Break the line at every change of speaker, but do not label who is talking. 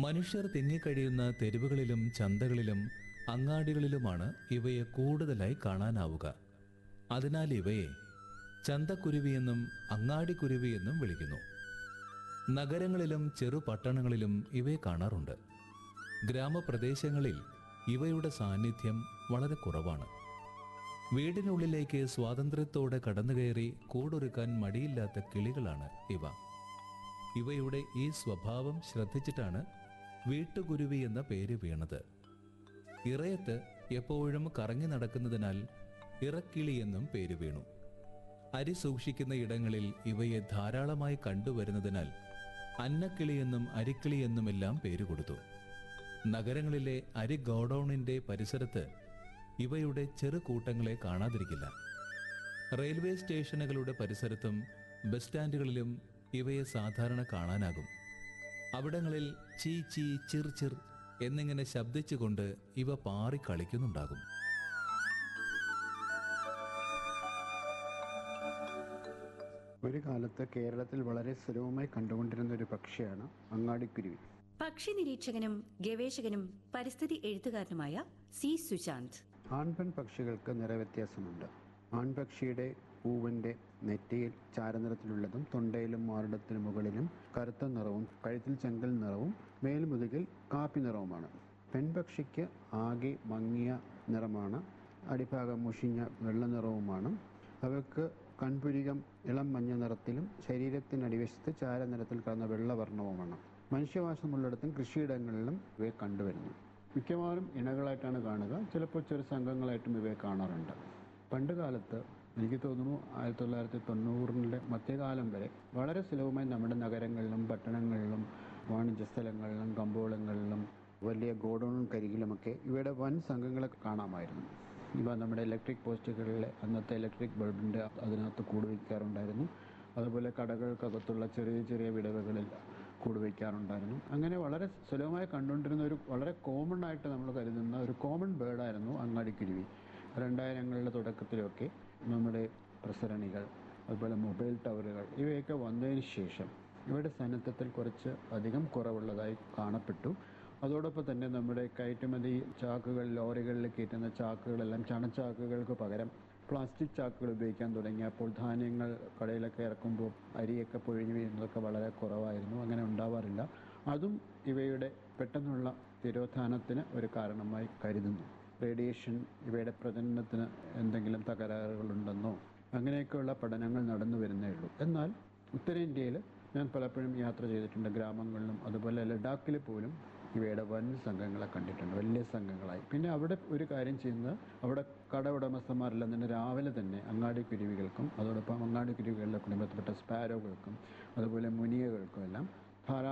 മനുഷ്യർ തിങ്ങിക്കഴിയുന്ന തെരുവുകളിലും ചന്തകളിലും അങ്ങാടികളിലുമാണ് ഇവയെ കൂടുതലായി കാണാനാവുക അതിനാൽ ഇവയെ ചന്തക്കുരുവിയെന്നും അങ്ങാടിക്കുരുവിയെന്നും വിളിക്കുന്നു നഗരങ്ങളിലും ചെറു പട്ടണങ്ങളിലും ഇവയെ കാണാറുണ്ട് ഗ്രാമപ്രദേശങ്ങളിൽ ഇവയുടെ സാന്നിധ്യം വളരെ കുറവാണ് വീടിനുള്ളിലേക്ക് സ്വാതന്ത്ര്യത്തോടെ കടന്നുകയറി കൂടൊരുക്കാൻ മടിയില്ലാത്ത കിളികളാണ് ഇവ ഇവയുടെ ഈ സ്വഭാവം ശ്രദ്ധിച്ചിട്ടാണ് വീട്ടുകുരുവി എന്ന പേര് വീണത് ഇറയത്ത് എപ്പോഴും കറങ്ങി നടക്കുന്നതിനാൽ ഇറക്കിളി എന്നും പേര് വീണു അരി സൂക്ഷിക്കുന്ന ഇടങ്ങളിൽ ഇവയെ ധാരാളമായി കണ്ടുവരുന്നതിനാൽ അന്നക്കിളി എന്നും അരിക്കിളി എന്നുമെല്ലാം പേര് കൊടുത്തു നഗരങ്ങളിലെ അരി ഗോഡൌണിന്റെ പരിസരത്ത് ഇവയുടെ ചെറു കൂട്ടങ്ങളെ കാണാതിരിക്കില്ല റെയിൽവേ സ്റ്റേഷനുകളുടെ പരിസരത്തും ബസ് സ്റ്റാൻഡുകളിലും ഇവയെ സാധാരണ കാണാനാകും അവിടങ്ങളിൽ ചീ ചീ ചിർ ചിർ എന്നിങ്ങനെ ശബ്ദിച്ചുകൊണ്ട് ഇവ പാറി കളിക്കുന്നുണ്ടാകും
ഒരു കാലത്ത് കേരളത്തിൽ വളരെ സുലഭമായി കണ്ടുകൊണ്ടിരുന്ന ഒരു പക്ഷിയാണ് അങ്ങാടിക്കുരുവി
പക്ഷി നിരീക്ഷകനും ഗവേഷകനും പരിസ്ഥിതി എഴുത്തുകാരനുമായ സി സുശാന്ത്
ആൺപെൺ പക്ഷികൾക്ക് നിറവ്യത്യാസമുണ്ട് ആൺപക്ഷിയുടെ പൂവിന്റെ നെറ്റിയിൽ ചാരനിറത്തിലുള്ളതും തൊണ്ടയിലും മാറിടത്തിനു മുകളിലും കറുത്ത നിറവും കഴുത്തിൽ ചെങ്കൽ നിറവും മേൽമുതുകിൽ കാപ്പി നിറവുമാണ് പെൺപക്ഷിക്ക് ആകെ മങ്ങിയ നിറമാണ് അടിഭാഗം മുഷിഞ്ഞ വെള്ള നിറവുമാണ് അവയ്ക്ക് കൺപുരികം ഇളം മഞ്ഞ നിറത്തിലും ശരീരത്തിനടിവശത്ത് ചാരനിറത്തിൽ കലർന്ന വെള്ളവർണ്ണവുമാണ് മനുഷ്യവാസമുള്ളിടത്തും കൃഷിയിടങ്ങളിലും ഇവയെ കണ്ടുവരുന്നു മിക്കവാറും ഇണകളായിട്ടാണ് കാണുക ചിലപ്പോൾ ചെറു സംഘങ്ങളായിട്ടും ഇവയെ കാണാറുണ്ട് പണ്ട് കാലത്ത് എനിക്ക് തോന്നുന്നു ആയിരത്തി തൊള്ളായിരത്തി തൊണ്ണൂറിൻ്റെ മധ്യകാലം വരെ വളരെ സുലഭമായി നമ്മുടെ നഗരങ്ങളിലും പട്ടണങ്ങളിലും വാണിജ്യ സ്ഥലങ്ങളിലും കമ്പോളങ്ങളിലും വലിയ ഗോഡൌണും കരികിലുമൊക്കെ ഇവയുടെ വൻ സംഘങ്ങളെ കാണാമായിരുന്നു ഇവ നമ്മുടെ ഇലക്ട്രിക് പോസ്റ്റുകളിലെ അന്നത്തെ ഇലക്ട്രിക് ബൾബിൻ്റെ അതിനകത്ത് കൂട് വയ്ക്കാറുണ്ടായിരുന്നു അതുപോലെ കടകൾക്കകത്തുള്ള ചെറിയ ചെറിയ വിടവുകളിൽ കൂട് വയ്ക്കാറുണ്ടായിരുന്നു അങ്ങനെ വളരെ സുലഭമായി കണ്ടുകൊണ്ടിരുന്ന ഒരു വളരെ കോമൺ ആയിട്ട് നമ്മൾ കരുതുന്ന ഒരു കോമൺ ബേർഡായിരുന്നു അങ്ങാടിക്കുരുവി രണ്ടായിരങ്ങളുടെ തുടക്കത്തിലൊക്കെ നമ്മുടെ പ്രസരണികൾ അതുപോലെ മൊബൈൽ ടവറുകൾ ഇവയൊക്കെ വന്നതിന് ശേഷം ഇവയുടെ സാന്നിധ്യത്തിൽ കുറച്ച് അധികം കുറവുള്ളതായി കാണപ്പെട്ടു അതോടൊപ്പം തന്നെ നമ്മുടെ കയറ്റുമതി ചാക്കുകൾ ലോറികളിൽ കയറ്റുന്ന ചാക്കുകളെല്ലാം ചണച്ചാക്കുകൾക്ക് പകരം പ്ലാസ്റ്റിക് ചാക്കുകൾ ഉപയോഗിക്കാൻ തുടങ്ങിയപ്പോൾ ധാന്യങ്ങൾ കടയിലൊക്കെ ഇറക്കുമ്പോൾ അരിയൊക്കെ പൊഴിഞ്ഞു വീഴുന്നതൊക്കെ വളരെ കുറവായിരുന്നു അങ്ങനെ ഉണ്ടാവാറില്ല അതും ഇവയുടെ പെട്ടെന്നുള്ള തിരോധാനത്തിന് ഒരു കാരണമായി കരുതുന്നു റേഡിയേഷൻ ഇവയുടെ പ്രജനനത്തിന് എന്തെങ്കിലും തകരാറുകളുണ്ടെന്നോ അങ്ങനെയൊക്കെയുള്ള പഠനങ്ങൾ നടന്നു വരുന്നേ ഉള്ളൂ എന്നാൽ ഉത്തരേന്ത്യയിൽ ഞാൻ പലപ്പോഴും യാത്ര ചെയ്തിട്ടുണ്ട് ഗ്രാമങ്ങളിലും അതുപോലെ ലഡാക്കിൽ പോലും ഇവയുടെ വൻ സംഘങ്ങളെ കണ്ടിട്ടുണ്ട് വലിയ സംഘങ്ങളായി പിന്നെ അവിടെ ഒരു കാര്യം ചെയ്യുന്നത് അവിടെ കട ഉടമസ്ഥന്മാരെല്ലാം തന്നെ രാവിലെ തന്നെ അങ്ങാടി കുരുവികൾക്കും അതോടൊപ്പം അങ്ങാടി കുരുവികളുടെ കുടുംബത്തിൽപ്പെട്ട സ്പാരോകൾക്കും അതുപോലെ മുനിയകൾക്കും എല്ലാം ധാരാളം